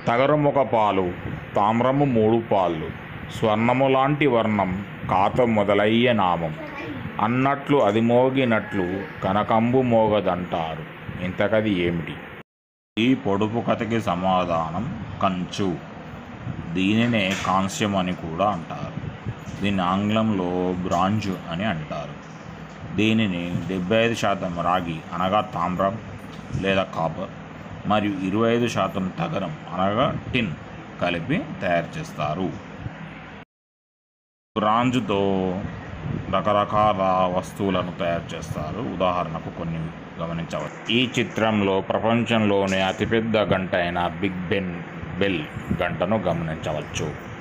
తగరముఖ పాలు తామ్రము మూడు పాళ్ళు స్వర్ణము లాంటి వర్ణం కాత మొదలయ్య నామం అన్నట్లు అది మోగినట్లు కనకంబు మోగదంటారు ఇంతకది ఏమిటి ఈ పొడుపు కథకి సమాధానం కంచు దీనినే కాంస్యం అని కూడా అంటారు దీన్ని ఆంగ్లంలో బ్రాంజ్ అని అంటారు దీనిని డెబ్బై ఐదు శాతం రాగి అనగా తామ్రం లేదా కాపర్ మరియు ఇరవై ఐదు శాతం తగరం అనగా టిన్ కలిపి తయారు చేస్తారు బ్రాంజ్తో రకరకాల వస్తువులను తయారు చేస్తారు ఉదాహరణకు కొన్ని గమనించవచ్చు ఈ చిత్రంలో ప్రపంచంలోనే అతిపెద్ద గంట అయిన బిగ్ బెన్ బెల్ గంటను గమనించవచ్చు